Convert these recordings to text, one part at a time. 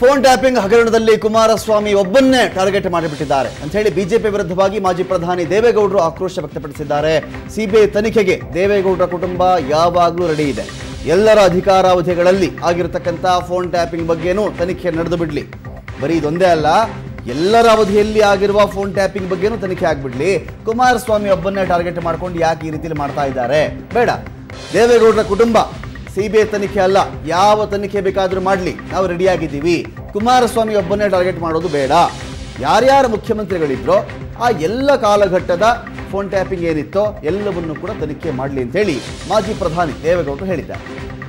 phone tapping ಹಗರಣದಲ್ಲಿ Kumaraswamy ಒಬ್ಬನ್ನೇ target ಮಾಡಿಬಿಟ್ಟಿದ್ದಾರೆ ಅಂತ ಹೇಳಿ ಬಿಜೆಪಿ ವಿರುದ್ಧವಾಗಿ ಮಾಜಿ ಪ್ರಧಾನಿ ದೇವೇಗೌಡರು ಆಕ್ರೋಶ ವ್ಯಕ್ತಪಡಿಸಿದ್ದಾರೆ ಸಿಬಿಐ ತನಿಖೆಗೆ ದೇವೇಗೌಡರ ಕುಟುಂಬ ಯಾವಾಗಲೂ ರೆಡಿ ಇದೆ ಎಲ್ಲರ ಅಧಿಕಾರಾವಧಿಗಳಲ್ಲಿ ಆಗಿರತಕ್ಕಂಥ ಫೋನ್ ಟ್ಯಾಪಿಂಗ್ ಬಗ್ಗೆನೂ ತನಿಖೆ ನಡೆದು ಬಿಡ್ಲಿ ಬರೀ ಇದೊಂದೇ ಅಲ್ಲ ಎಲ್ಲರ ಅವಧಿಯಲ್ಲಿ ಆಗಿರುವ ಫೋನ್ ಟ್ಯಾಪಿಂಗ್ ಬಗ್ಗೆನೂ ತನಿಖೆ ಆಗ್ಬಿಡ್ಲಿ ಕುಮಾರಸ್ವಾಮಿ ಒಬ್ಬನ್ನೇ ಟಾರ್ಗೆಟ್ ಮಾಡ್ಕೊಂಡು ಯಾಕೆ ಈ ರೀತಿಯಲ್ಲಿ ಮಾಡ್ತಾ ಇದ್ದಾರೆ ಬೇಡ ದೇವೇಗೌಡರ ಕುಟುಂಬ ಸಿಬಿಐ ತನಿಖೆ ಅಲ್ಲ ಯಾವ ತನಿಖೆ ಬೇಕಾದರೂ ಮಾಡಲಿ ನಾವು ರೆಡಿಯಾಗಿದ್ದೀವಿ ಕುಮಾರಸ್ವಾಮಿ ಒಬ್ಬನ್ನೇ ಟಾರ್ಗೆಟ್ ಮಾಡೋದು ಬೇಡ ಯಾರ್ಯಾರ ಮುಖ್ಯಮಂತ್ರಿಗಳಿದ್ರೋ ಆ ಎಲ್ಲ ಕಾಲಘಟ್ಟದ ಫೋನ್ ಟ್ಯಾಪಿಂಗ್ ಏನಿತ್ತೋ ಎಲ್ಲವನ್ನೂ ಕೂಡ ತನಿಖೆ ಮಾಡಲಿ ಅಂತೇಳಿ ಮಾಜಿ ಪ್ರಧಾನಿ ದೇವೇಗೌಡರು ಹೇಳಿದ್ದಾರೆ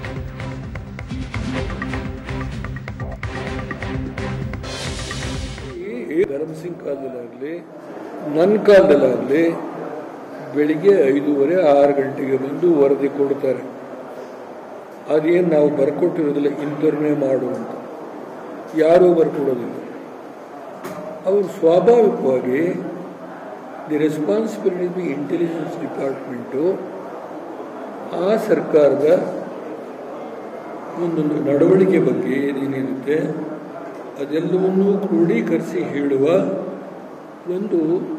ಈ ಧರ್ಮಸಿಂಗ್ ಕಾಲದಲ್ಲಾಗಲಿ ನನ್ನ ಕಾಲದಲ್ಲಾಗಲಿ ಬೆಳಿಗ್ಗೆ ಐದೂವರೆ ಆರು ಗಂಟೆಗೆ ಬಂದು ವರದಿ ಕೊಡ್ತಾರೆ ಅದೇನು ನಾವು ಬರ್ಕೊಟ್ಟಿರೋದಿಲ್ಲ ಇಂಥವ್ರನ್ನೇ ಮಾಡು ಅಂತ ಯಾರೂ ಬರ್ಕೊಡೋದಿಲ್ಲ ಅವರು ಸ್ವಾಭಾವಿಕವಾಗಿ the responsibility the intelligence department ಆ ಸರ್ಕಾರದ ಒಂದೊಂದು ನಡವಳಿಕೆ ಬಗ್ಗೆ ಏನೇನಿರುತ್ತೆ ಅದೆಲ್ಲವನ್ನೂ ಕ್ರೋಢೀಕರಿಸಿ ಹೇಳುವ ಒಂದು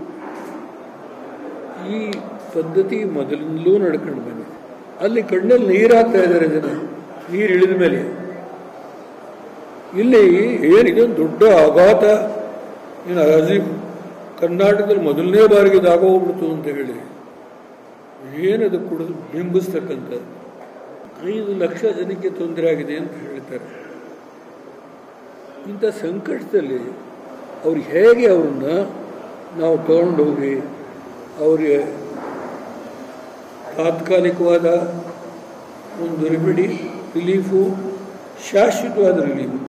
ಈ ಪದ್ಧತಿ ಮೊದಲಿಂದಲೂ ನಡ್ಕೊಂಡು ಬಂದಿದೆ ಅಲ್ಲಿ ಕಣ್ಣಲ್ಲಿ ನೀರು ಹಾಕ್ತಾ ಇದ್ದಾರೆ ಜನ ನೀರು ಇಳಿದ ಮೇಲೆ ಇಲ್ಲಿ ಏನಿದೆ ಒಂದು ದೊಡ್ಡ ಆಘಾತ ಏನು ಅಜೀಬ್ ಕರ್ನಾಟಕದಲ್ಲಿ ಮೊದಲನೇ ಬಾರಿಗೆ ಇದು ಆಗೋಗ್ಬಿಡ್ತು ಅಂತ ಹೇಳಿ ಏನದು ಕುಡಿದು ಬಿಂಬಿಸ್ತಕ್ಕಂಥದ್ದು ಐದು ಲಕ್ಷ ಜನಕ್ಕೆ ತೊಂದರೆ ಆಗಿದೆ ಅಂತ ಹೇಳ್ತಾರೆ ಇಂಥ ಸಂಕಟದಲ್ಲಿ ಅವ್ರು ಹೇಗೆ ಅವ್ರನ್ನ ನಾವು ತಗೊಂಡೋಗಿ ಅವರಿಗೆ ತಾತ್ಕಾಲಿಕವಾದ ಒಂದು ರೆಮಿಡಿ ರಿಲೀಫು ಶಾಶ್ವತವಾದ ರಿಲೀಫ್